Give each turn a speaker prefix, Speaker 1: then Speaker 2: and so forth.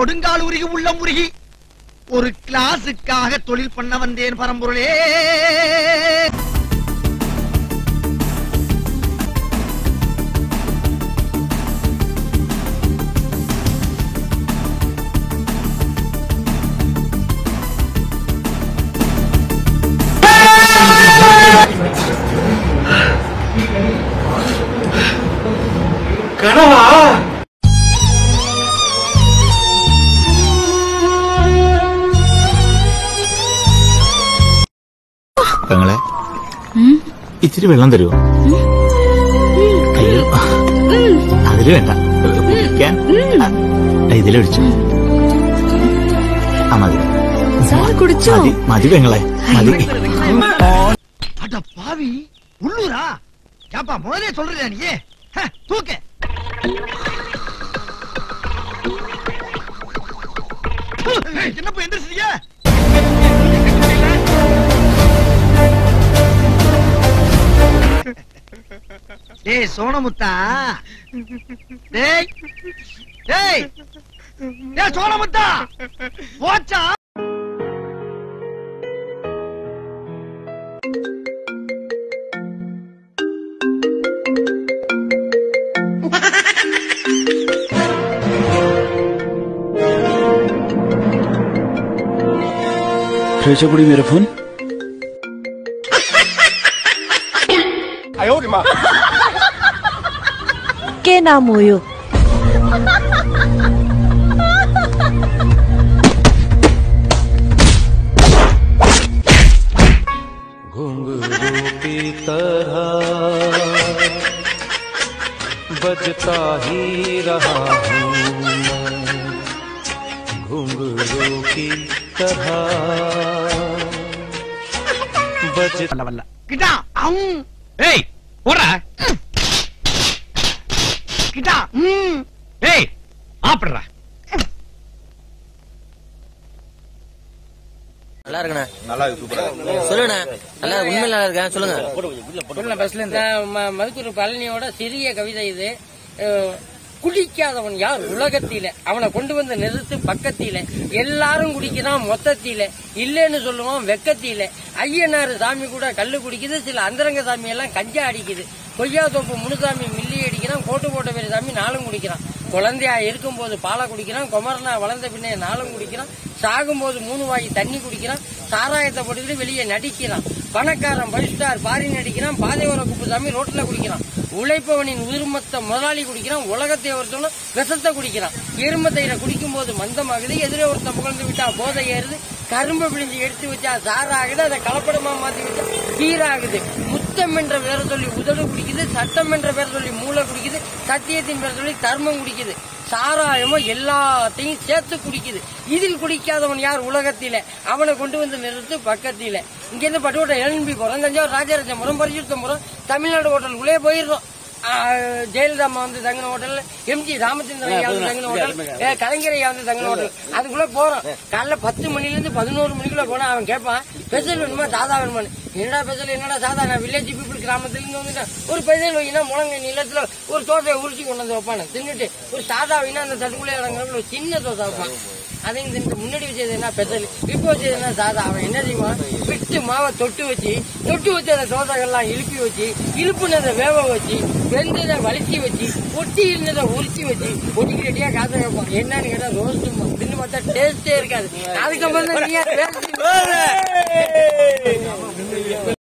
Speaker 1: கொடுங்கால் உருகி உள்ளம் உருகி ஒரு கிளாஸுக்காக தொழில் பண்ண வந்தேன் பரம்பொருளே
Speaker 2: கனவா
Speaker 3: പെങ്ങളെ ഇച്ചിരി വെള്ളം തരുമോ അയ്യോ അതില് വേണ്ട കുടിക്കാൻ ആ, ഇതിലൊഴിച്ചു ആ മതി
Speaker 4: சார் குடிச்சோ
Speaker 3: മതി മതി പെങ്ങളെ മതി
Speaker 1: அட பாவி உள்ளூரா ஏப்பா முதலே சொல்றியா நீ ஹ, தூக்கு ப்பு, என்னப்பா எந்திரிச்சிட்டீங்க டேய் சோனமுத்தா டேய் டேய் டேய் சோனமுத்தா போச்சா
Speaker 2: भेजो बुढ़ी मेरा फोन
Speaker 4: के नाम होयो
Speaker 5: घुंघरू की तरह बजता ही रहा हूँ मैं। घुंघरू की तरह बजता
Speaker 1: கிட்டா அம்
Speaker 6: ஏய் போடா
Speaker 1: கிட்டா ம்
Speaker 6: ஏய் ஆப்பிடுறா
Speaker 7: நல்லா இருக்குண்ணே நல்லா இருக்கு சூப்பரா சொல்லுண்ணே நல்லா உண்மையில நல்லா இருக்கேன் சொல்லுங்க
Speaker 8: ம- மதுக்குரு பழனியோட சிறிய கவிதை இது அஹ், குடிக்காதவன் யார் உலகத்தில அவனை கொண்டு வந்து நிறுத்து பக்கத்தில எல்லாரும் குடிக்கிறான் மொத்தத்தில இல்லைன்னு சொல்லுவான் வெக்கத்தில ஐயனாரு சாமி கூட கல்லு குடிக்குது சில அந்தரங்க சாமி எல்லாம் கஞ்சா அடிக்குது கொய்யா தோப்பு முனுசாமி மில்லி அடிக்கிறான் கோட்டு போட்ட பேர் சாமி நாளும் குடிக்கிறான் குழந்தையா இருக்கும்போது பாலை குடிக்கிறான் குமரனா வளர்ந்த பின்னே நாளும் குடிக்கிறான் சாகும்போது மூணு வாய் தண்ணி குடிக்கிறான் சாராயத்தை போட்டுக்கிட்டு வெளியே நடிக்கிறான் பணக்காரன் ஃபைவ் ஸ்டார் பாரி நடிக்கிறான் பாதையோர குப்புசாமி ரோட்ல குடிக்கிறான் உழைப்பவனின் உயிர்மத்த முதலாளி குடிக்கிறான் உலகத்தை ஒருத்தவனும் விஷத்தை குடிக்கிறான் எரும தயிரை குடிக்கும் போது மந்தமாகுது எதிரே ஒருத்தன் புகழ்ந்து விட்டா போதை ஏறுது கரும்பு பிழிஞ்சு எடுத்து வச்சா சாராகுது அதை கலப்படமா மாத்தி வச்சா சீராகுது முத்தம் என்ற பேரை சொல்லி உதடு குடிக்குது சட்டம் என்ற பேரை சொல்லி மூளை குடிக்குது சத்தியத்தின் பேரை சொல்லி தர்மம் குடிக்குது சாராயமோ எல்லாத்தையும் சேர்த்து குடிக்குது இதில் குடிக்காதவன் யார் உலகத்தில அவனை கொண்டு வந்து நிறுத்து பக்கத்தில இங்க இருந்து பட்டுக்கோட்டை எல்என்பி போறோம் தஞ்சாவூர் ராஜராஜபுரம் பரிசுத்தபுரம் தமிழ்நாடு ஹோட்டலுக்குள்ளே போயிடுறோம் ஆ, ஜெயலலிதா அம்மா வந்து தங்கின ஹோட்டல் எம்ஜி ராமச்சந்திரன் ஐயா வந்து தங்கின ஹோட்டல் ஏ, கலைஞர் ஐயா வந்து தங்கின ஹோட்டல் அதுக்குள்ள போறோம் காலைல பத்து மணில இருந்து பதினோரு மணிக்குள்ள போனா அவன் கேட்பான் ஸ்பெஷல் வேணுமா சாதா வேணுமான்னு என்னடா ஸ்பெஷல் என்னடா சாதா நான் வில்லேஜ் பீப்புள் கிராமத்துல இருந்து வந்துட்டேன் ஒரு ஸ்பெஷல் வைனா முழங்க நிலத்துல ஒரு தோசையை உரிச்சு கொண்டு வந்து வைப்பானு தின்னுட்டு ஒரு சாதா வைனா அந்த தட்டுக்குள்ளே இறங்குற ஒரு சின்ன தோசை வைப்பான் அதையும் தின்ட்டு முன்னாடி வச்சது என்ன ஸ்பெஷல் இப்போ வச்சது என்ன சாதா அவன் என்ன செய்வான் விட்டு மாவை தொட்டு வச்சு தொட்டு வச்சு அந்த தோசைகள்லாம் இழுப்பி வச்சு இழுப்புனதை வேக வச்சு வெந்ததை வலிச்சு வச்சு ஒட்டி இருந்ததை உரிச்சு வச்சு ஒட்டிக்கு ரெட்டியா காசை வைப்பான் என்னன்னு கேட்டா ரோஸ்ட் தின்னு பார்த்தா டேஸ்டே இருக்காது அதுக்கப்புறம் தான் நீ ஏன் பேசுறீங்க?